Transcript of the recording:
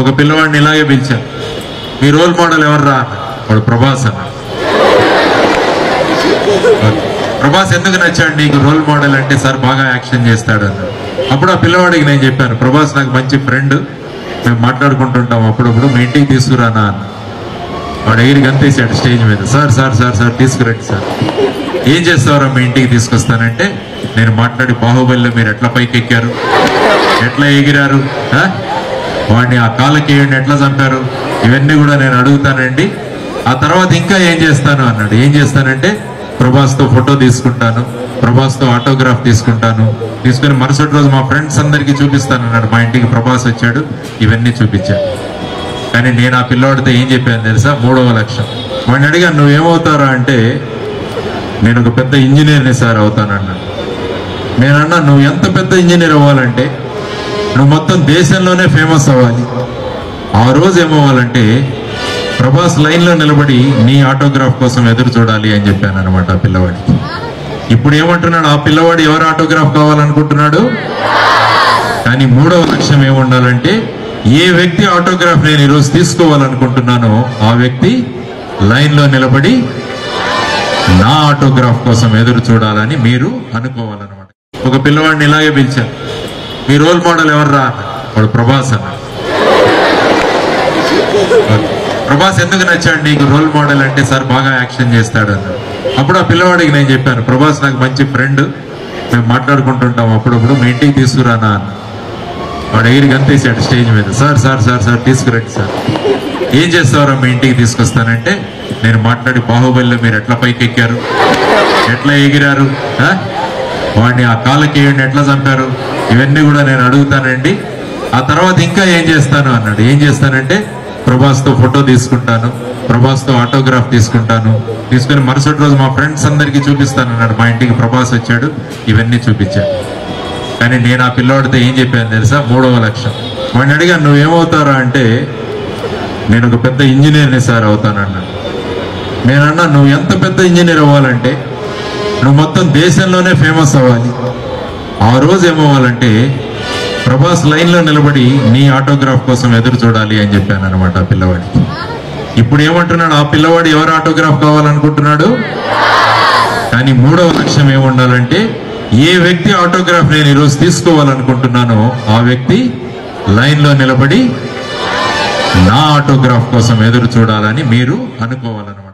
ఒక పిల్లవాడిని ఇలాగే పిలిచాను మీ రోల్ మోడల్ ఎవర్రా వాడు ప్రభాస్ అన్న ప్రభాస్ ఎందుకు నచ్చాడు నీకు రోల్ మోడల్ అంటే సార్ బాగా యాక్షన్ చేస్తాడు అన్నాడు అప్పుడు ఆ పిల్లవాడికి నేను చెప్పాను ప్రభాస్ నాకు మంచి ఫ్రెండ్ మేము మాట్లాడుకుంటుంటాం అప్పుడప్పుడు మీ ఇంటికి తీసుకురానా అన్న వాడు ఎగిరి గంతేసాడు స్టేజ్ మీద సార్ సార్ సార్ సార్ తీసుకురండి సార్ ఏం చేస్తారో మీ ఇంటికి తీసుకొస్తానంటే నేను మాట్లాడి బాహుబలిలో మీరు ఎట్లా పైకి ఎక్కారు ఎట్లా ఎగిరారు ఆ? వాడిని ఆ కాళ్ళకి వేయండి ఎట్లా చంపారు ఇవన్నీ కూడా నేను అడుగుతానండి ఆ తర్వాత ఇంకా ఏం చేస్తాను అన్నాడు ఏం చేస్తానంటే ప్రభాస్తో ఫోటో తీసుకుంటాను ప్రభాస్తో ఆటోగ్రాఫ్ తీసుకుంటాను తీసుకుని మరుసటి రోజు మా ఫ్రెండ్స్ అందరికీ చూపిస్తాను అన్నాడు మా ఇంటికి ప్రభాస్ వచ్చాడు ఇవన్నీ చూపించాను కానీ నేను ఆ పిల్లవాడితో ఏం చెప్పాను తెలుసా మూడవ లక్ష్యం వాడిని అడిగాను నువ్వేమవుతారా అంటే నేను ఒక పెద్ద ఇంజనీర్ని సార్ అవుతానన్నా నేనన్నా నువ్వు ఎంత పెద్ద ఇంజనీర్ అవ్వాలంటే నువ్వు మొత్తం దేశంలోనే ఫేమస్ అవ్వాలి ఆ రోజు ఏమవ్వాలంటే ప్రభాస్ లైన్లో నిలబడి నీ ఆటోగ్రాఫ్ కోసం ఎదురు చూడాలి అని చెప్పాను అనమాట ఆ పిల్లవాడికి ఇప్పుడు ఏమంటున్నాడు ఆ పిల్లవాడు ఎవరు ఆటోగ్రాఫ్ కావాలనుకుంటున్నాడు కానీ మూడవ లక్ష్యం ఏముండాలంటే ఏ వ్యక్తి ఆటోగ్రాఫ్ నేను ఈరోజు తీసుకోవాలనుకుంటున్నానో ఆ వ్యక్తి లైన్లో నిలబడి నా ఆటోగ్రాఫ్ కోసం ఎదురు చూడాలని మీరు అనుకోవాలన్నమాట ఒక పిల్లవాడిని ఇలాగే పిలిచాను మీ రోల్ మోడల్ ఎవర్రా వాడు ప్రభాస్ అన్న ప్రభాస్ ఎందుకు నచ్చాడు నీకు రోల్ మోడల్ అంటే సార్ బాగా యాక్షన్ చేస్తాడు అన్నాడు అప్పుడు ఆ పిల్లవాడికి నేను చెప్పాను ప్రభాస్ నాకు మంచి ఫ్రెండ్ మేము మాట్లాడుకుంటుంటాం అప్పుడప్పుడు మీ ఇంటికి తీసుకురానా అన్న వాడు ఎగిరి గంతేసాడు స్టేజ్ మీద సార్ సార్ సార్ సార్ తీసుకురండి సార్ ఏం చేస్తారో మీ ఇంటికి తీసుకొస్తానంటే నేను మాట్లాడి బాహుబలిలో మీరు ఎట్లా పైకి ఎక్కారు ఎట్లా ఎగిరారు ఆ? వాడిని ఆ కాళ్ళకి వేయండి ఎట్లా చంపారు ఇవన్నీ కూడా నేను అడుగుతానండి ఆ తర్వాత ఇంకా ఏం చేస్తాను అన్నాడు ఏం చేస్తానంటే ప్రభాస్తో ఫోటో తీసుకుంటాను ప్రభాస్తో ఆటోగ్రాఫ్ తీసుకుంటాను తీసుకుని మరుసటి రోజు మా ఫ్రెండ్స్ అందరికీ చూపిస్తాను అన్నాడు మా ఇంటికి ప్రభాస్ వచ్చాడు ఇవన్నీ చూపించాను కానీ నేను ఆ పిల్లవాడితో ఏం చెప్పాను తెలుసా మూడవ లక్ష్యం వాడిని అడిగాను నువ్వేమవుతారా అంటే నేను ఒక పెద్ద ఇంజనీర్ని సార్ అవుతానన్నా నేనన్నా నువ్వు ఎంత పెద్ద ఇంజనీర్ అవ్వాలంటే నువ్వు మొత్తం దేశంలోనే ఫేమస్ అవ్వాలి ఆ రోజు ఏమవ్వాలంటే ప్రభాస్ లైన్లో నిలబడి నీ ఆటోగ్రాఫ్ కోసం ఎదురు చూడాలి అని చెప్పాను అనమాట ఆ పిల్లవాడికి ఇప్పుడు ఏమంటున్నాడు ఆ పిల్లవాడు ఎవరు ఆటోగ్రాఫ్ కావాలనుకుంటున్నాడు కానీ మూడవ లక్ష్యం ఏముండాలంటే ఏ వ్యక్తి ఆటోగ్రాఫ్ నేను ఈరోజు తీసుకోవాలనుకుంటున్నానో ఆ వ్యక్తి లైన్లో నిలబడి నా ఆటోగ్రాఫ్ కోసం ఎదురు చూడాలని మీరు అనుకోవాలన్నమాట